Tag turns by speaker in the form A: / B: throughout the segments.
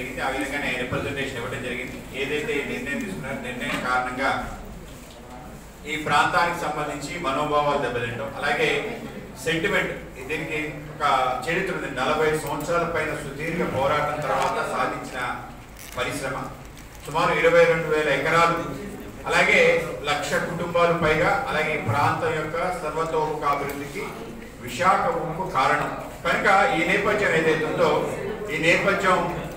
A: జరిగింది ఆ విధంగానే రిప్రజెంటేషన్ ఇవ్వడం జరిగింది ఏదైతే ఈ నిర్ణయం తీసుకున్నారో నిర్ణయం కారణంగా ఈ ప్రాంతానికి సంబంధించి మనోభావాలు దెబ్బతింటాం అలాగే సెంటిమెంట్ దీనికి ఒక చరిత్ర ఉంది నలభై సంవత్సరాల పైన సుదీర్ఘ పోరాటం తర్వాత సాధించిన పరిశ్రమ సుమారు ఇరవై రెండు వేల ఎకరాలు అలాగే లక్ష కుటుంబాలు పైగా అలాగే ఈ ప్రాంతం యొక్క సర్వతోముఖ అభివృద్ధికి విశాఖ ఉక్కు కారణం కనుక ఈ నేపథ్యం ఏదైతే ఉందో ఈ నేపథ్యం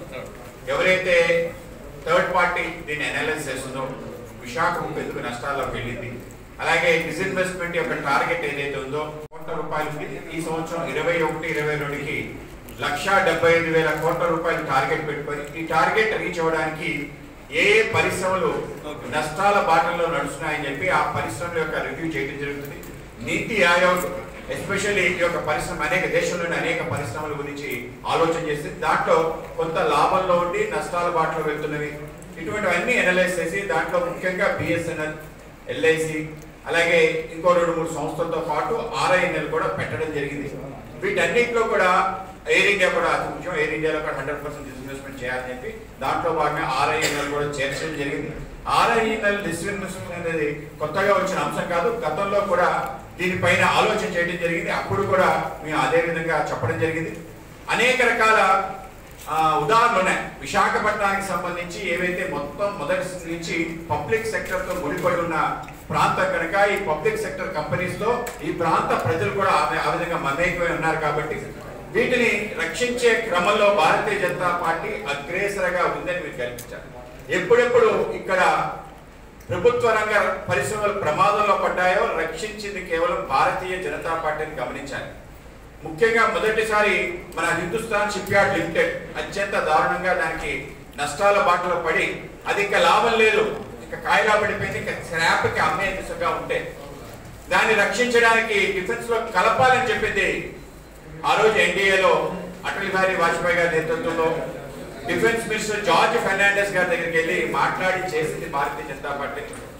A: ఎవరైతే థర్డ్ పార్టీ దీన్ని అనలైజ్ చేస్తుందో విశాఖ ఉక్కు ఎందుకు నష్టాల్లోకి వెళ్ళింది అలాగే డిస్ఇన్వెస్ట్మెంట్ యొక్క టార్గెట్ ఏదైతే ఉందో కోట్ల రూపాయలు ఉంది ఈ సంవత్సరం ఇరవై ఒకటి ఇరవై రెండుకి లక్ష డెబ్బై ఐదు వేల కోట్ల రూపాయలు టార్గెట్ పెట్టుకొని ఈ టార్గెట్ రీచ్ అవ్వడానికి ఏ ఏ పరిశ్రమలు నష్టాల బాటల్లో నడుస్తున్నాయని చెప్పి ఆ పరిశ్రమల యొక్క రివ్యూ చేయడం జరుగుతుంది నీతి ఆయోగ్ ఎస్పెషల్లీ ఈ యొక్క పరిశ్రమ అనేక దేశంలోని అనేక పరిశ్రమల గురించి ఆలోచన చేసి దాంట్లో కొంత లాభంలో ఉండి నష్టాల బాటలో వెళ్తున్నవి ఇటువంటివన్నీ అనలైజ్ చేసి దాంట్లో ముఖ్యంగా బిఎస్ఎన్ఎల్ ఎల్ఐసి అలాగే ఇంకో రెండు మూడు సంస్థలతో పాటు ఆర్ఐఎన్ఎల్ కూడా పెట్టడం జరిగింది వీటన్నిటిలో కూడా ఎయిర్ ఇండియా కూడా అతి ముఖ్యం ఎయిర్ ఇండియాలో కూడా హండ్రెడ్ పర్సెంట్ ఇన్వెస్ట్మెంట్ చేయాలని చెప్పి దాంట్లో భాగంగా ఆర్ఐఎన్ఎల్ కూడా చేర్చడం జరిగింది ఆర్ఐఎన్ఎల్ డిస్ఇన్వెస్ట్మెంట్ అనేది కొత్తగా వచ్చిన అంశం కాదు గతంలో కూడా దీనిపైన ఆలోచన చేయడం జరిగింది అప్పుడు కూడా మేము అదే విధంగా చెప్పడం జరిగింది అనేక రకాల ఆ, ఉదాహరణలు ఉన్నాయి విశాఖపట్నానికి సంబంధించి ఏవైతే మొత్తం మొదటి నుంచి పబ్లిక్ సెక్టర్ తో ముడిపడి ఉన్న ప్రాంతం కనుక ఈ పబ్లిక్ సెక్టర్ కంపెనీస్ తో ఈ ప్రాంత ప్రజలు కూడా ఆ- ఆ విధంగా మమేకమై ఉన్నారు కాబట్టి వీటిని రక్షించే క్రమంలో భారతీయ జనతా పార్టీ అగ్రేసరగా ఉందని మీరు కల్పించారు ఎప్పుడెప్పుడు ఇక్కడ ప్రభుత్వ రంగ పరిశ్రమలు ప్రమాదంలో పడ్డాయో రక్షించింది కేవలం భారతీయ జనతా పార్టీని గమనించాలి ముఖ్యంగా మొదటిసారి మన హిందుస్థాన్ షిప్ యార్డ్ లిమిటెడ్ అత్యంత దారుణంగా దానికి నష్టాల బాటలో పడి అది ఇంకా లాభం లేదు ఇంకా కాయలా పడిపోయింది ఇంకా స్క్రాప్కి అమ్మే దిశగా ఉంటే దాన్ని రక్షించడానికి డిఫెన్స్ లో కలపాలని చెప్పింది ఆ రోజు ఎన్డీఏలో అటల్ బిహారీ వాజ్పేయి గారి నేతృత్వంలో డిఫెన్స్ మినిస్టర్ జార్జ్ ఫెర్నాండెస్ గారి దగ్గరికి వెళ్ళి మాట్లాడి చేసింది భారతీయ జనతా పార్టీ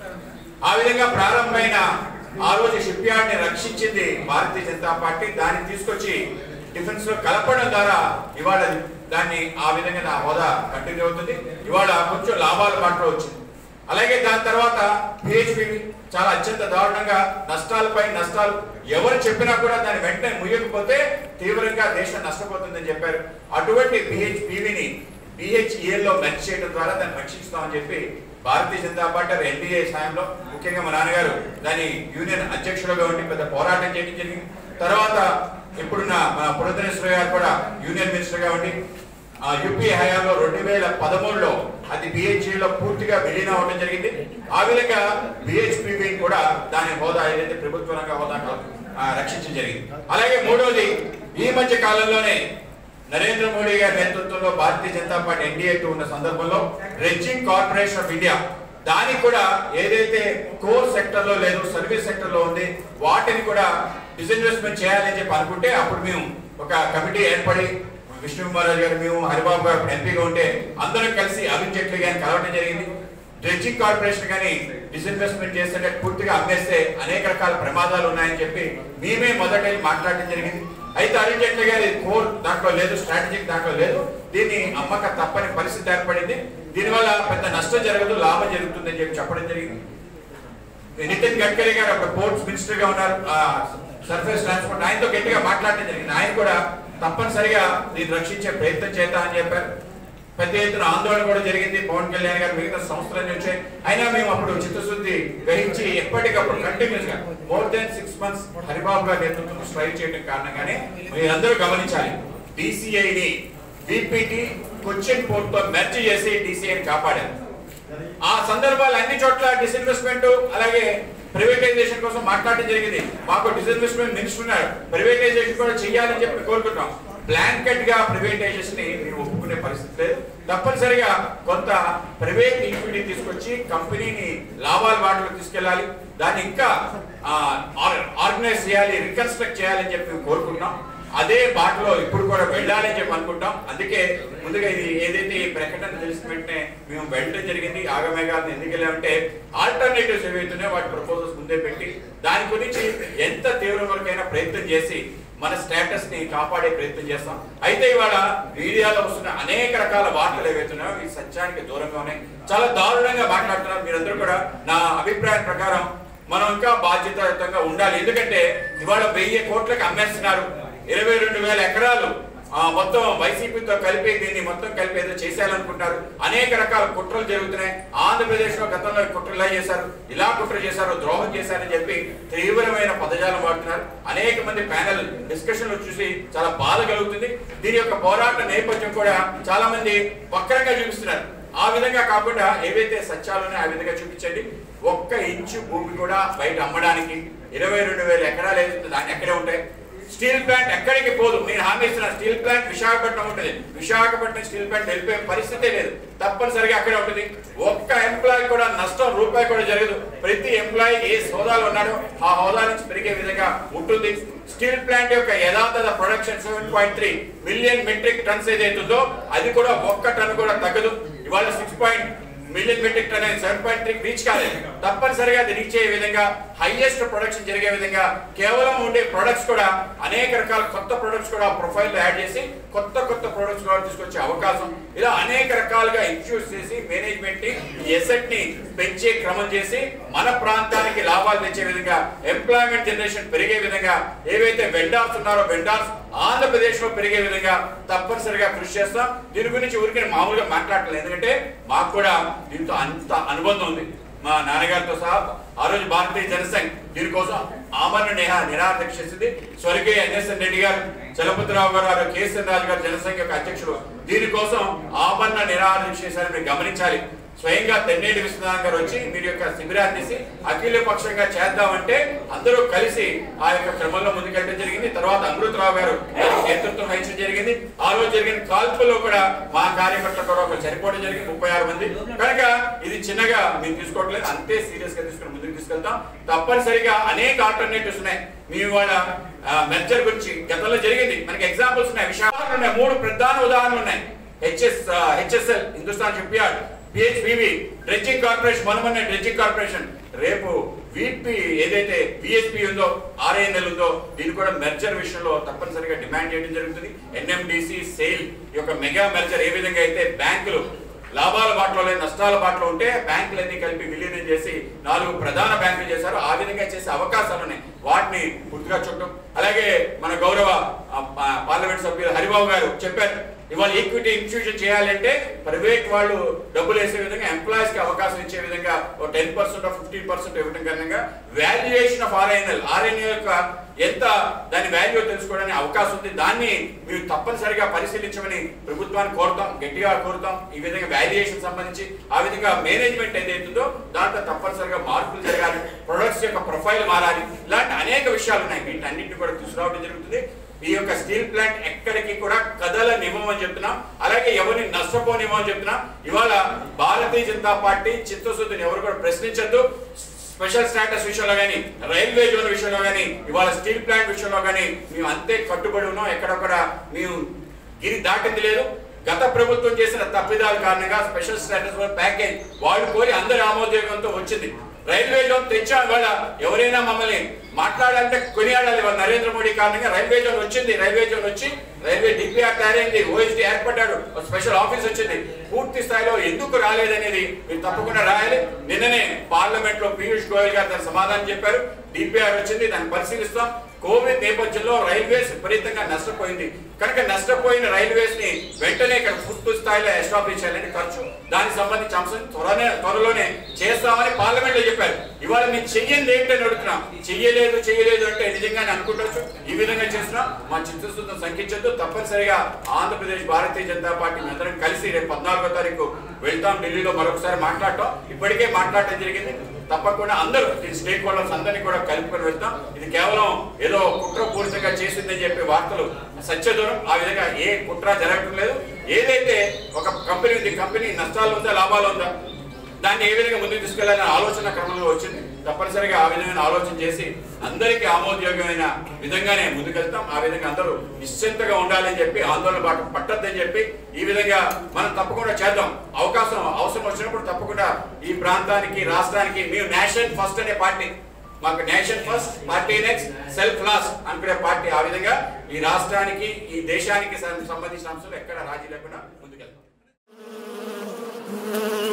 A: ఆ విధంగా ప్రారంభమైన ఆ రోజు షిప్ యార్డ్ ని రక్షించింది భారతీయ జనతా పార్టీ దాన్ని తీసుకొచ్చి డిఫెన్స్ లో కలపడం ద్వారా ఇవాళ దాన్ని ఆ విధంగా నా హోదా కంటిన్యూ అవుతుంది ఇవాళ కొంచెం లాభాల బాటలో వచ్చింది అలాగే దాని తర్వాత పిహెచ్పి చాలా అత్యంత దారుణంగా నష్టాలపై నష్టాలు ఎవరు చెప్పినా కూడా దాన్ని వెంటనే ముయ్యకపోతే తీవ్రంగా దేశం నష్టపోతుందని చెప్పారు అటువంటి పిహెచ్పివిని బిహెచ్ఈఎల్ లో మెర్జ్ చేయడం ద్వారా దాన్ని రక్షిస్తామని చెప్పి భారతీయ జనతా పార్టీ ఎన్డీఏ సాయంలో ముఖ్యంగా మా నాన్నగారు దాని యూనియన్ అధ్యక్షులుగా ఉండి పెద్ద పోరాటం చేయడం జరిగింది తర్వాత ఇప్పుడున్న మన పురంధరేశ్వర గారు కూడా యూనియన్ మినిస్టర్ గా ఉండి ఆ యూపీ హయాంలో రెండు వేల పదమూడులో అది BHE లో పూర్తిగా విలీనం అవడం జరిగింది ఆ విధంగా బిహెచ్పి కూడా దాని హోదా ఏదైతే ప్రభుత్వ రంగ హోదా రక్షించడం జరిగింది అలాగే మూడవది ఈ మధ్య కాలంలోనే నరేంద్ర మోడీ గారి నేతృత్వంలో భారతీయ జనతా పార్టీ ఎన్డీఏతో ఉన్న సందర్భంలో రెడ్జింగ్ కార్పొరేషన్ ఆఫ్ ఇండియా దానికి కూడా ఏదైతే కోర్ సెక్టర్ లో లేదు సర్వీస్ సెక్టర్ లో ఉంది వాటిని కూడా డిస్ఇన్వెస్ట్మెంట్ చేయాలని చెప్పి అనుకుంటే అప్పుడు మేము ఒక కమిటీ ఏర్పడి విష్ణు కుమార్ రాజు గారు మేము హరిబాబు గారు అప్పుడు ఎంపీగా ఉంటే అందరం కలిసి అరుణ్ జైట్లీ గారిని కలవడం జరిగింది డ్రెడ్జింగ్ కార్పొరేషన్ కానీ డిస్ఇన్వెస్ట్మెంట్ చేస్తే పూర్తిగా అమ్మేస్తే అనేక రకాల ప్రమాదాలు ఉన్నాయని చెప్పి మేమే మొదట వెళ్ళి మాట్లాడడం జరిగింది అయితే అరుణ్ జైట్లీ గారి కోర్ దాంట్లో లేదు స్ట్రాటజిక్ దాంట్లో లేదు దీన్ని అమ్మక తప్పని పరిస్థితి ఏర్పడింది దీనివల్ల పెద్ద నష్టం జరగదు లాభం జరుగుతుందని చెప్పి చెప్పడం జరిగింది నితిన్ గడ్కరీ గారు అప్పుడు పోర్ట్స్ మినిస్టర్ గా ఉన్నారు సర్ఫేస్ ట్రాన్స్పోర్ట్ ఆయనతో గట్టిగా మాట్లాడడం జరిగింది ఆయన కూడా తప్పనిసరిగా దీన్ని రక్షించే ప్రయత్నం చేద్దాం అని చెప్పారు పెద్ద ఎత్తున ఆందోళన కూడా జరిగింది పవన్ కళ్యాణ్ గారు మిగతా సంస్థలన్నీ వచ్చాయి అయినా మేము అప్పుడు చిత్తశుద్ధి గ్రహించి ఎప్పటికప్పుడు కంటిన్యూస్ గా more than six months Haribabu గారి నేతృత్వంలో స్ట్రైక్ చేయడం కారణంగానే మీరందరూ గమనించాలి డిసిఐని బీపీటీ కొచ్చిన్ పోర్ట్ తో మెర్జ్ చేసి డిసిఐని కాపాడారు ఆ సందర్భాలు అన్ని చోట్ల డిస్ఇన్వెస్ట్మెంట్ అలాగే ప్రైవేటైజేషన్ కోసం మాట్లాడడం జరిగింది మాకు డిస్ఇన్వెస్ట్మెంట్ మినిస్టర్ ఉన్నారు ప్రైవేటైజేషన్ కూడా చేయాలని చెప్పి కోరుకుంటున్నాం బ్లాంకెట్ గా ప్రైవేటైజేషన్ ని మీరు ఒప్పుకునే పరిస్థితి లేదు తప్పనిసరిగా కొంత ప్రైవేట్ ఈక్విటీ తీసుకొచ్చి కంపెనీని లాభాల బాటలో తీసుకెళ్ళాలి దాన్ని ఇంకా ఆర్గనైజ్ చేయాలి రికన్స్ట్రక్ట్ చేయాలని చెప్పి మేము కోరుకుంటున్నాం అదే బాటలో ఇప్పుడు కూడా వెళ్ళాలని చెప్పి అనుకుంటాం అందుకే ముందుగా ఇది ఏదైతే ఈ ప్రకటన తెలిసిన వెంటనే మేము వెళ్ళడం జరిగింది ఆగమేఘాలను ఎందుకు వెళ్ళామంటే ఆల్టర్నేటివ్స్ ఏవైతున్నాయో వాటి ప్రపోజల్స్ ముందే పెట్టి దాని గురించి ఎంత తీవ్ర వరకైనా ప్రయత్నం చేసి మన స్టేటస్ ని కాపాడే ప్రయత్నం చేస్తాం అయితే ఇవాళ మీడియాలో వస్తున్న అనేక రకాల వార్తలు ఏవైతున్నాయో ఈ సత్యానికి దూరంగా ఉన్నాయి చాలా దారుణంగా మాట్లాడుతున్నారు మీరందరూ కూడా నా అభిప్రాయం ప్రకారం మనం ఇంకా బాధ్యతాయుతంగా ఉండాలి ఎందుకంటే ఇవాళ వెయ్యి కోట్లకి అమ్మేస్తున్నారు ఇరవై రెండు వేల ఎకరాలు ఆ, మొత్తం వైసీపీతో కలిపి దీన్ని మొత్తం కలిపి ఏదో చేసేయాలనుకుంటారు అనేక రకాల కుట్రలు జరుగుతున్నాయి ఆంధ్రప్రదేశ్ లో గతంలో ఈ కుట్రలు ఇలా చేశారు ఇలా కుట్ర చేశారు ద్రోహం చేశారని చెప్పి తీవ్రమైన పదజాలం వాడుతున్నారు అనేక మంది ప్యానెల్ డిస్కషన్లు చూసి చాలా బాధ కలుగుతుంది దీని యొక్క పోరాట నేపథ్యం కూడా చాలా మంది వక్రంగా చూపిస్తున్నారు ఆ విధంగా కాకుండా ఏవైతే సత్యాలు ఉన్నాయో ఆ విధంగా చూపించండి ఒక్క ఇంచు భూమి కూడా బయట అమ్మడానికి ఇరవై రెండు వేల ఎకరాలు ఏదైతే దాన్ని ఎక్కడే ఉంటాయి స్టీల్ ప్లాంట్ ఎక్కడికి పోదు నేను హామీ ఇస్తున్నా స్టీల్ ప్లాంట్ విశాఖపట్నం ఉంటుంది విశాఖపట్నం స్టీల్ ప్లాంట్ వెళ్ళిపోయే పరిస్థితే లేదు తప్పనిసరిగా అక్కడే ఉంటుంది ఒక్క ఎంప్లాయీ కూడా నష్టం రూపాయి కూడా జరగదు ప్రతి ఎంప్లాయీ ఏ హోదాలో ఉన్నాడో ఆ హోదా నుంచి పెరిగే విధంగా ఉంటుంది స్టీల్ ప్లాంట్ యొక్క యథాతథ production seven point three million metric tons ఏదైతుందో అది కూడా ఒక్క టన్ కూడా తగ్గదు ఇవాళ six point million metric ton అనేది సెవెన్ పాయింట్ త్రీ రీచ్ కాలేదు తప్పనిసరిగా అది రీచ్ అయ్యే విధంగా హైయెస్ట్ ప్రొడక్షన్ జరిగే విధంగా కేవలం ఉండే ప్రొడక్ట్స్ కూడా అనేక రకాల కొత్త ప్రొడక్ట్స్ కూడా ప్రొఫైల్ యాడ్ చేసి కొత్త కొత్త ప్రొడక్ట్స్ కూడా తీసుకొచ్చే అవకాశం ఇలా అనేక రకాలుగా ఇష్యూస్ చేసి మేనేజ్మెంట్ ని ఈ ఎసెట్ ని పెంచే క్రమం చేసి మన ప్రాంతానికి లాభాలు తెచ్చే విధంగా ఎంప్లాయ్మెంట్ జనరేషన్ పెరిగే విధంగా ఏవైతే వెండార్స్ ఉన్నారో వెండార్స్ ఆంధ్రప్రదేశ్ లో పెరిగే విధంగా తప్పనిసరిగా కృషి చేస్తాం దీని గురించి ఊరికి మామూలుగా మాట్లాడలేదు ఎందుకంటే మాకు కూడా దీంతో అంత అనుబంధం ఉంది మా నాన్నగారితో సహా ఆ రోజు భారతీయ జనసంఘ్ దీనికోసం ఆమరణ నేహ నిరాదీక్ష చేసింది స్వర్గీయ ఎన్ఎస్ఎన్ రెడ్డి గారు చలపతిరావు గారు ఆ రోజు కేసీఆర్ రాజు గారు జనసంఘ్ యొక్క అధ్యక్షుడు దీనికోసం ఆమరణ నిరాదీక్ష చేశారని మీరు గమనించాలి స్వయంగా తెన్నేటి విశ్వనాథ్ గారు వచ్చి మీరు యొక్క శిబిరాన్ని తీసి అఖిల పక్షంగా చేద్దామంటే అందరూ కలిసి ఆ యొక్క క్రమంలో ముందుకెళ్ళడం జరిగింది తర్వాత అమృతరావు గారు దానికి నేతృత్వం వహించడం జరిగింది ఆ రోజు జరిగిన కాల్పుల్లో కూడా మా కార్యకర్తలు కూడా ఒకరు చనిపోవడం జరిగింది ముప్పై ఆరు మంది కనుక ఇది చిన్నగా మేము తీసుకోవట్లేదు అంతే సీరియస్ గా తీసుకుని ముందుకు తీసుకెళ్తాం తప్పనిసరిగా అనేక ఆల్టర్నేటివ్స్ ఉన్నాయి మీ వాళ్ళ మెర్జర్ గురించి గతంలో జరిగింది మనకి ఎగ్జాంపుల్స్ ఉన్నాయి విషయాలు ఉన్నాయి మూడు ప్రధాన ఉదాహరణలు ఉన్నాయి HS HSL Hindustan shipyard PHPV dredging corporation మనమన్న డ్రెడ్జింగ్ కార్పొరేషన్ రేపు వీపీ ఏదైతే పిహెచ్పి ఉందో ఆర్ఐఎన్ఎల్ ఉందో దీన్ని కూడా మెర్జర్ విషయంలో తప్పనిసరిగా డిమాండ్ చేయడం జరుగుతుంది ఎన్ఎండిసి సేల్ ఈ యొక్క మెగా మెర్జర్ ఏ విధంగా అయితే బ్యాంకులు లాభాల బాటలో లేదు నష్టాల బాటలో ఉంటే బ్యాంకులన్నీ కలిపి విలీనం చేసి నాలుగు ప్రధాన బ్యాంకులు చేశారు ఆ విధంగా చేసే అవకాశాలు ఉన్నాయి వాటిని పూర్తిగా చుట్టం అలాగే మన గౌరవ ఆ, పా- పార్లమెంట్ సభ్యులు హరిబాబు గారు చెప్పారు ఇవాళ ఈక్విటీ ఇన్స్టిట్యూషన్ చేయాలంటే ప్రైవేట్ వాళ్ళు డబ్బులు వేసే విధంగా ఎంప్లాయీస్ కి అవకాశం ఇచ్చే విధంగా ఒక టెన్ పర్సెంట్ ఫిఫ్టీన్ పర్సెంట్ ఇవ్వడం కారణంగా వాల్యుయేషన్ ఆఫ్ ఆర్ఐఎన్ఎల్ ఆర్ఐఎన్ఎల్ యొక్క ఎంత దాని వాల్యూ తెలుసుకోవడానికి అవకాశం ఉంది దాన్ని మీరు తప్పనిసరిగా పరిశీలించమని ప్రభుత్వాన్ని కోరుతాం గట్టిగా కోరుతాం ఈ విధంగా వాల్యుయేషన్ సంబంధించి ఆ విధంగా మేనేజ్మెంట్ ఏదైతుందో దాంట్లో తప్పనిసరిగా మార్పులు జరగాలి ప్రొడక్ట్స్ యొక్క ప్రొఫైల్ మారాలి ఇలాంటి అనేక విషయాలు ఉన్నాయి వీటిని అన్నింటినీ కూడా తీసుకురావడం జరుగుతుంది ఈ యొక్క స్టీల్ ప్లాంట్ ఎక్కడికి కూడా కదలనివ్వమని చెప్తున్నాం అలాగే ఎవరిని నష్టపోనివ్వమని చెప్తున్నాం ఇవాళ భారతీయ జనతా పార్టీ చిత్తశుద్ధిని ఎవరు కూడా ప్రశ్నించద్దు స్పెషల్ స్టాటస్ విషయంలో కానీ రైల్వే జోన్ విషయంలో కానీ ఇవాళ స్టీల్ ప్లాంట్ విషయంలో కానీ మేము అంతే కట్టుబడి ఉన్నాం ఎక్కడ కూడా మేము గిరి దాటింది లేదు గత ప్రభుత్వం చేసిన తప్పిదాల కారణంగా స్పెషల్ స్టాటస్ ప్యాకేజ్ వాళ్ళు కోరి అందరి ఆమోదయోగంతో వచ్చింది రైల్వే జోన్ తెచ్చాం వాళ్ళ ఎవరైనా మమ్మల్ని మాట్లాడాలంటే కొనియాడాలి వాళ్ళ నరేంద్ర మోడీ కారణంగా రైల్వే జోన్ వచ్చింది రైల్వే జోన్ వచ్చి రైల్వే డిపిఆర్ తయారైంది ఓఎస్డి ఏర్పడ్డాడు ఒక స్పెషల్ ఆఫీస్ వచ్చింది పూర్తి స్థాయిలో ఎందుకు రాలేదనేది మీరు తప్పకుండా రాయాలి నిన్ననే పార్లమెంట్ లో పీయూష్ గోయల్ గారు దాని సమాధానం చెప్పారు డిపిఆర్ వచ్చింది దాన్ని పరిశీలిస్తాం కోవిడ్ నేపథ్యంలో రైల్వేస్ విపరీతంగా నష్టపోయింది కనుక నష్టపోయిన రైల్వేస్ ని వెంటనే ఇక్కడ పూర్తి స్థాయిలో ఎస్టాబ్లిష్ చేయాలని ఖర్చు దానికి సంబంధించిన అంశం త్వరనే త్వరలోనే చేస్తామని పార్లమెంట్ లో చెప్పారు ఇవాళ మేము చెయ్యండి ఏంటని అడుగుతున్నాం చెయ్యలేదు చెయ్యలేదు అంటే నిజంగానే అనుకుంటవచ్చు ఈ విధంగా చేస్తున్నాం మా చిత్తశుద్ధం సంఖ్యించద్దు తప్పనిసరిగా ఆంధ్రప్రదేశ్ భారతీయ జనతా పార్టీ అందరం కలిసి రేపు పద్నాలుగో తారీఖు వెళ్తాం ఢిల్లీలో మరొకసారి మాట్లాడటం ఇప్పటికే మాట్లాడటం జరిగింది తప్పకుండా అందరూ ఈ స్టేక్ హోల్డర్స్ అందరినీ కూడా కలుపుకొని వెళ్తాం ఇది కేవలం ఏదో కుట్రపూరితంగా చేసిందని చెప్పి వార్తలు సత్యదూరం ఆ విధంగా ఏ కుట్ర జరగటం లేదు ఏదైతే ఒక కంపెనీ ఉంది కంపెనీ నష్టాలు ఉందా లాభాలు ఉందా దాన్ని ఏ విధంగా ముందుకు తీసుకెళ్లాలనే ఆలోచన క్రమంలో వచ్చింది తప్పనిసరిగా ఆ విధమైన ఆలోచన చేసి అందరికీ ఆమోదయోగ్యమైన విధంగానే ముందుకెళ్తాం ఆ విధంగా అందరూ నిశ్చింతగా ఉండాలని చెప్పి ఆందోళన బాట పట్టద్దని చెప్పి ఈ విధంగా మనం తప్పకుండా చేద్దాం అవకాశం అవసరం వచ్చినప్పుడు తప్పకుండా ఈ ప్రాంతానికి రాష్ట్రానికి మేము నేషన్ ఫస్ట్ అనే పార్టీ మాకు nation first party next self last అనుకునే పార్టీ ఆ విధంగా ఈ రాష్ట్రానికి ఈ దేశానికి సం- సంబంధించిన అంశాలు ఎక్కడ రాజీ లేకుండా ముందుకెళ్తాం